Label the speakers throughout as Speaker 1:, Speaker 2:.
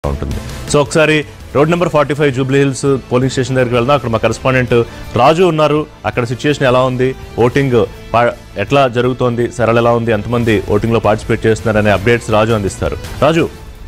Speaker 1: ఉంటుంది సో ఒకసారి road number forty five Jubilee Hills polling station దగ్గరికి వెళ్దాం అక్కడ మా కరెస్పాండెంట్ రాజు ఉన్నారు అక్కడ సిచ్యుయేషన్ ఎలా ఉంది ఓటింగ్ పా- ఎట్లా జరుగుతోంది సరళ ఎలా ఉంది ఎంతమంది ఓటింగ్లో పార్టిసిపేట్ చేస్తున్నారు అనే అప్డేట్స్ రాజు అందిస్తారు రాజు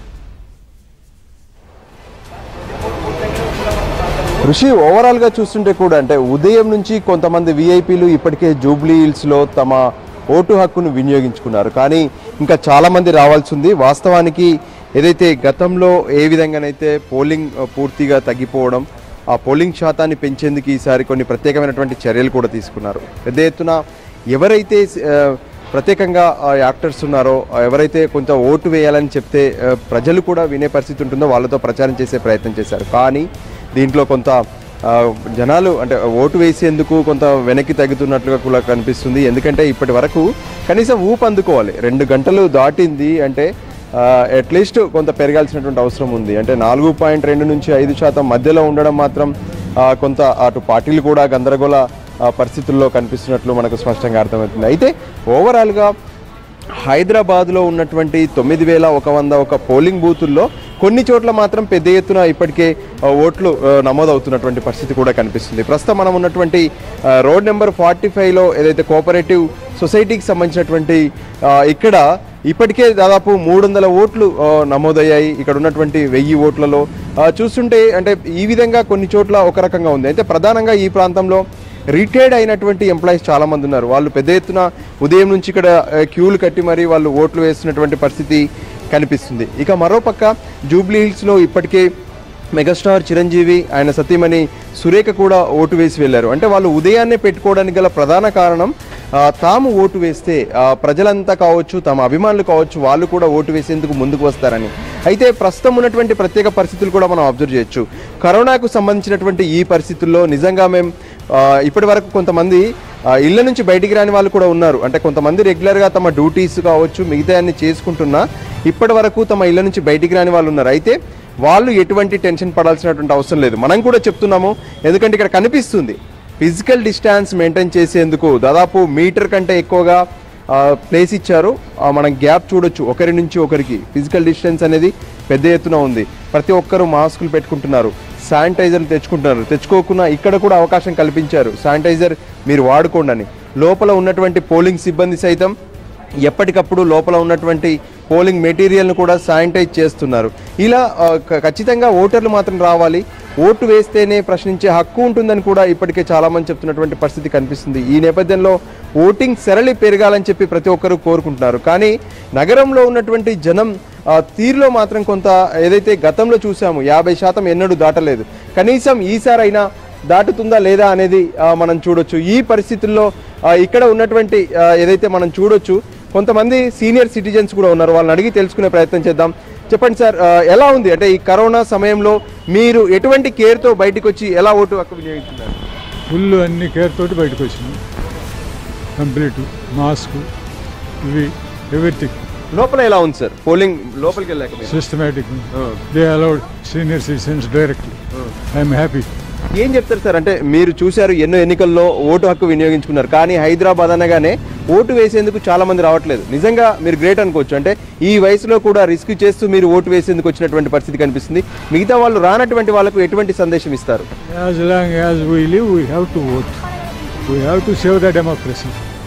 Speaker 2: ఋషి ఓవరాల్ గా చూస్తుంటే కూడా అంటే ఉదయం నుంచి కొంతమంది విఐపీలు ఇప్పటికే జూబ్లీ హిల్స్ లో తమ ఓటు హక్కును వినియోగించుకున్నారు కానీ ఇంకా చాలా మంది రావాల్సి ఉంది వాస్తవానికి ఏదైతే గతంలో ఏ విధంగానైతే పోలింగ్ ఆ, పూర్తిగా తగ్గిపోవడం ఆ పోలింగ్ శాతాన్ని పెంచేందుకు ఈసారి కొన్ని ప్రత్యేకమైనటువంటి చర్యలు కూడా తీసుకున్నారు పెద్ద ఎత్తున ఎవరైతే ఆ, ప్రత్యేకంగా ఆ యాక్టర్స్ ఉన్నారో ఆ ఎవరైతే కొంత ఓటు వేయాలని చెప్తే ఆ, ప్రజలు కూడా వినే పరిస్థితి ఉంటుందో వాళ్ళతో ప్రచారం చేసే ప్రయత్నం చేశారు కానీ దీంట్లో కొంత ఆ, జనాలు అంటే ఓటు వేసేందుకు కొంత వెనక్కి తగ్గుతున్నట్లుగా కూడా కనిపిస్తుంది ఎందుకంటే ఇప్పటి వరకు కనీసం ఊపు అందుకోవాలి రెండు గంటలు దాటింది అంటే అట్లీస్ట్ కొంత పెరగాల్సినటువంటి అవసరం ఉంది అంటే నాలుగు పాయింట్ రెండు నుంచి ఐదు శాతం మధ్యలో ఉండడం మాత్రం ఆ, కొంత అటు పార్టీలు కూడా గందరగోళ ఆ, పరిస్థితుల్లో కనిపిస్తున్నట్లు మనకు స్పష్టంగా అర్థమవుతుంది అయితే ఓవరాల్గా హైదరాబాద్లో ఉన్నటువంటి తొమ్మిది వేల ఒక వంద ఒక పోలింగ్ బూతుల్లో కొన్ని చోట్ల మాత్రం పెద్ద ఎత్తున ఇప్పటికే ఆ, ఓట్లు ఆ, నమోదవుతున్నటువంటి పరిస్థితి కూడా కనిపిస్తుంది ప్రస్తుతం మనం ఉన్నటువంటి ఆ, రోడ్ నెంబర్ ఫార్టీ ఫైవ్లో ఏదైతే కోఆపరేటివ్ సొసైటీకి సంబంధించినటువంటి ఆ, ఇక్కడ ఇప్పటికే దాదాపు మూడు వందల ఓట్లు ఆ, నమోదయ్యాయి ఇక్కడ ఉన్నటువంటి వెయ్యి ఓట్లలో ఆ, చూస్తుంటే అంటే ఈ విధంగా కొన్ని చోట్ల ఒక రకంగా ఉంది అయితే ప్రధానంగా ఈ ప్రాంతంలో రిటైర్డ్ అయినటువంటి ఎంప్లాయీస్ చాలా మంది ఉన్నారు వాళ్ళు పెద్ద ఎత్తున ఉదయం నుంచి ఇక్కడ ఆ, క్యూలు కట్టి మరీ వాళ్ళు ఓట్లు వేస్తున్నటువంటి పరిస్థితి కనిపిస్తుంది ఇక మరోపక్క జూబ్లీ హిల్స్లో ఇప్పటికే మెగాస్టార్ చిరంజీవి ఆయన సతీమణి సురేఖ కూడా ఓటు వేసి వెళ్ళారు అంటే వాళ్ళు ఉదయాన్నే పెట్టుకోవడానికి గల ప్రధాన కారణం ఆ, తాము ఓటు వేస్తే ఆ, ప్రజలంతా కావచ్చు తమ అభిమానులు కావచ్చు వాళ్ళు కూడా ఓటు వేసేందుకు ముందుకు వస్తారని అయితే ప్రస్తుతం ఉన్నటువంటి ప్రత్యేక పరిస్థితులు కూడా మనం అబ్జర్వ్ చేయొచ్చు కరోనాకు సంబంధించినటువంటి ఈ పరిస్థితుల్లో నిజంగా మేము ఆ, ఇప్పటి వరకు కొంతమంది ఆ, ఇళ్ళ నుంచి బయటికి రాని వాళ్ళు కూడా ఉన్నారు అంటే కొంతమంది రెగ్యులర్గా తమ డ్యూటీస్ కావచ్చు మిగతా అన్ని చేసుకుంటున్నా ఇప్పటి వరకు తమ ఇళ్ళ నుంచి బయటికి రాని వాళ్ళు ఉన్నారు అయితే వాళ్ళు ఎటువంటి టెన్షన్ పడాల్సినటువంటి అవసరం లేదు మనం కూడా చెప్తున్నాము ఎందుకంటే ఇక్కడ కనిపిస్తుంది ఫిజికల్ డిస్టెన్స్ మెయింటైన్ చేసేందుకు దాదాపు మీటర్ కంటే ఎక్కువగా ఆ, ప్లేస్ ఇచ్చారు ఆ, మనం గ్యాప్ చూడొచ్చు ఒకరి నుంచి ఒకరికి ఫిజికల్ డిస్టెన్స్ అనేది పెద్ద ఎత్తున ఉంది ప్రతి ఒక్కరూ మాస్కులు పెట్టుకుంటున్నారు శానిటైజర్లు తెచ్చుకుంటున్నారు తెచ్చుకోకుండా ఇక్కడ కూడా అవకాశం కల్పించారు శానిటైజర్ మీరు వాడుకోండి అని లోపల ఉన్నటువంటి పోలింగ్ సిబ్బంది సైతం ఎప్పటికప్పుడు లోపల ఉన్నటువంటి పోలింగ్ మెటీరియల్ను కూడా శానిటైజ్ చేస్తున్నారు ఇలా ఆ, క- ఖచ్చితంగా ఓటర్లు మాత్రం రావాలి ఓటు వేస్తేనే ప్రశ్నించే హక్కు ఉంటుందని కూడా ఇప్పటికే చాలామంది చెప్తున్నటువంటి పరిస్థితి కనిపిస్తుంది ఈ నేపథ్యంలో ఓటింగ్ సరళి పెరగాలని చెప్పి ప్రతి ఒక్కరూ కోరుకుంటున్నారు కానీ నగరంలో ఉన్నటువంటి జనం ఆ, తీరులో మాత్రం కొంత ఏదైతే గతంలో చూసాము యాభై శాతం ఎన్నడూ దాటలేదు కనీసం ఈసారైనా దాటుతుందా లేదా అనేది ఆ, మనం చూడొచ్చు ఈ పరిస్థితుల్లో ఆ, ఇక్కడ ఉన్నటువంటి ఆ, ఏదైతే మనం చూడొచ్చు కొంతమంది సీనియర్ సిటిజన్స్ కూడా ఉన్నారు వాళ్ళని అడిగి తెలుసుకునే ప్రయత్నం చేద్దాం చెప్పండి సార్ ఆ, ఎలా ఉంది అంటే ఈ కరోనా సమయంలో మీరు ఎటువంటి కేర్తో బయటకు వచ్చి ఎలా ఓటు హక్కు వినియోగిస్తున్నారు
Speaker 3: ఫుల్ అన్ని కేర్ తోటి బయటకు వచ్చినాం కంప్లీట్ మాస్క్ ఇవి ఎవ్రీథింగ్
Speaker 2: లోపల ఎలా ఉంది సార్ పోలింగ్ లోపలికి వెళ్ళాక మీరు?
Speaker 3: సిస్టమేటిక్
Speaker 2: ఆ.
Speaker 3: They allowed senior citizens directly I'm happy
Speaker 2: ఏం చెప్తారు సార్ అంటే మీరు చూశారు ఎన్నో ఎన్నికల్లో ఓటు హక్కు వినియోగించుకున్నారు కానీ హైదరాబాద్ అనగానే ఓటు వేసేందుకు చాలా మంది రావట్లేదు నిజంగా మీరు గ్రేట్ అనుకోవచ్చు అంటే ఈ వయసులో కూడా రిస్క్ చేస్తూ మీరు ఓటు వేసేందుకు వచ్చినటువంటి పరిస్థితి కనిపిస్తుంది మిగతా వాళ్ళు రానటువంటి వాళ్ళకు ఎటువంటి సందేశం ఇస్తారు
Speaker 3: as long as we live we have to vote we have to save the democracy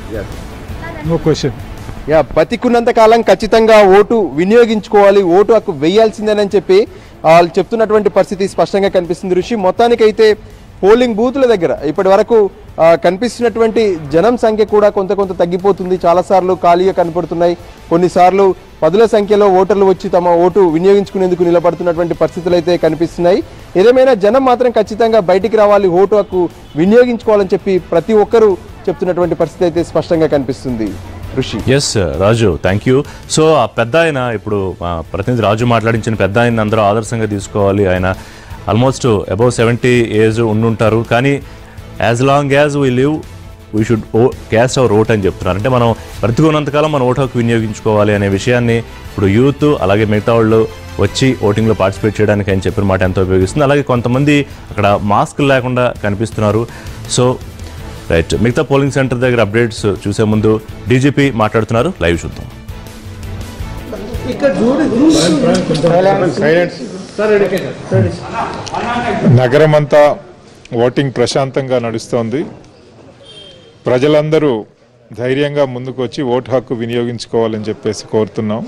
Speaker 3: no question
Speaker 2: yeah బతికున్నంత కాలం ఖచ్చితంగా ఓటు వినియోగించుకోవాలి ఓటు హక్కు వేయాల్సిందేనని చెప్పి వాళ్ళు చెప్తున్నటువంటి పరిస్థితి స్పష్టంగా కనిపిస్తుంది ఋషి మొత్తానికైతే పోలింగ్ బూతుల దగ్గర ఇప్పటి వరకు ఆ, కనిపిస్తున్నటువంటి జనం సంఖ్య కూడా కొంత కొంత తగ్గిపోతుంది చాలాసార్లు ఖాళీగా కనపడుతున్నాయి కొన్నిసార్లు పదుల సంఖ్యలో ఓటర్లు వచ్చి తమ ఓటు వినియోగించుకునేందుకు నిలబడుతున్నటువంటి పరిస్థితులు అయితే కనిపిస్తున్నాయి ఏదేమైనా జనం మాత్రం ఖచ్చితంగా బయటికి రావాలి ఓటు హక్కు వినియోగించుకోవాలని చెప్పి ప్రతి ఒక్కరూ చెప్తున్నటువంటి పరిస్థితి అయితే స్పష్టంగా కనిపిస్తుంది Rishi
Speaker 1: S Raju thank you so ఆ పెద్ద ఆయన ఇప్పుడు మా ప్రతినిధి రాజు మాట్లాడించిన పెద్ద ఆయన అందరూ ఆదర్శంగా తీసుకోవాలి ఆయన ఆల్మోస్ట్ అబౌవ్ సెవెంటీ ఏజ్ ఉండుంటారు కానీ as long as we live we should all cast our vote అని చెప్తున్నారు అంటే మనం బ్రతికున్నంతకాలం మన ఓటు హక్కు వినియోగించుకోవాలి అనే విషయాన్ని ఇప్పుడు యూత్ అలాగే మిగతా వాళ్ళు వచ్చి ఓటింగ్లో పార్టిసిపేట్ చేయడానికి అని చెప్పిన మాట ఎంతో ఉపయోగిస్తుంది అలాగే కొంతమంది అక్కడ మాస్క్ లేకుండా కనిపిస్తున్నారు సో రైట్ మిగతా పోలింగ్ సెంటర్ దగ్గర అప్డేట్స్ చూసే ముందు డీజీపీ మాట్లాడుతున్నారు లైవ్ చూద్దాం
Speaker 3: సైలెన్స్
Speaker 4: నగరమంతా ఓటింగ్ ప్రశాంతంగా నడుస్తోంది ప్రజలందరూ ధైర్యంగా ముందుకు వచ్చి ఓటు హక్కు వినియోగించుకోవాలని చెప్పేసి కోరుతున్నాం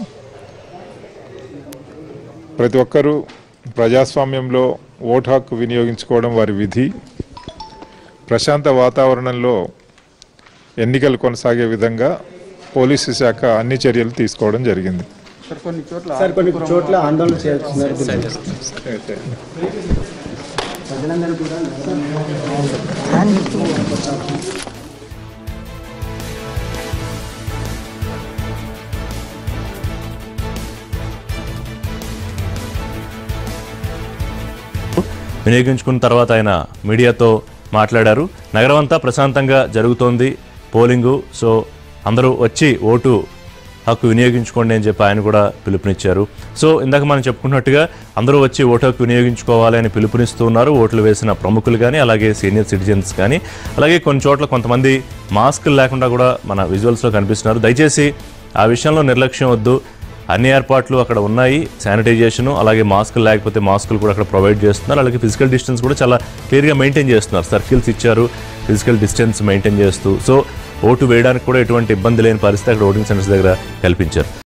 Speaker 4: ప్రతి ఒక్కరూ ప్రజాస్వామ్యంలో ఓటు హక్కు వినియోగించుకోవడం వారి విధి ప్రశాంత వాతావరణంలో ఎన్నికలు కొనసాగే విధంగా పోలీసు శాఖ అన్ని చర్యలు తీసుకోవడం జరిగింది
Speaker 5: సార్ కొన్ని చోట్ల ఆందోళన చేస్తున్నారు ప్రజలందరూ కూడా
Speaker 1: వినియోగించుకున్న తర్వాత ఆయన మీడియాతో మాట్లాడారు నగరం అంతా ప్రశాంతంగా జరుగుతోంది పోలింగు సో అందరూ వచ్చి ఓటు హక్కు వినియోగించుకోండి అని చెప్పి ఆయన కూడా పిలుపునిచ్చారు సో ఇందాక మనం చెప్పుకున్నట్టుగా అందరూ వచ్చి ఓటు హక్కు వినియోగించుకోవాలి అని పిలుపునిస్తూ ఉన్నారు ఓట్లు వేసిన ప్రముఖులు కానీ అలాగే సీనియర్ సిటిజన్స్ కానీ అలాగే కొన్ని చోట్ల కొంతమంది మాస్కులు లేకుండా కూడా మన విజువల్స్లో కనిపిస్తున్నారు దయచేసి ఆ విషయంలో నిర్లక్ష్యం వద్దు అన్ని ఏర్పాట్లు అక్కడ ఉన్నాయి శానిటైజేషన్ అలాగే మాస్కులు లేకపోతే మాస్కులు కూడా అక్కడ ప్రొవైడ్ చేస్తున్నారు అలాగే ఫిజికల్ డిస్టెన్స్ కూడా చాలా క్లియర్గా మెయింటైన్ చేస్తున్నారు సర్కిల్స్ ఇచ్చారు ఫిజికల్ డిస్టెన్స్ మెయింటైన్ చేస్తూ సో ఓటు వేయడానికి కూడా ఎటువంటి ఇబ్బంది లేని పరిస్థితి అక్కడ ఓటింగ్ సెంటర్స్ దగ్గర కల్పించారు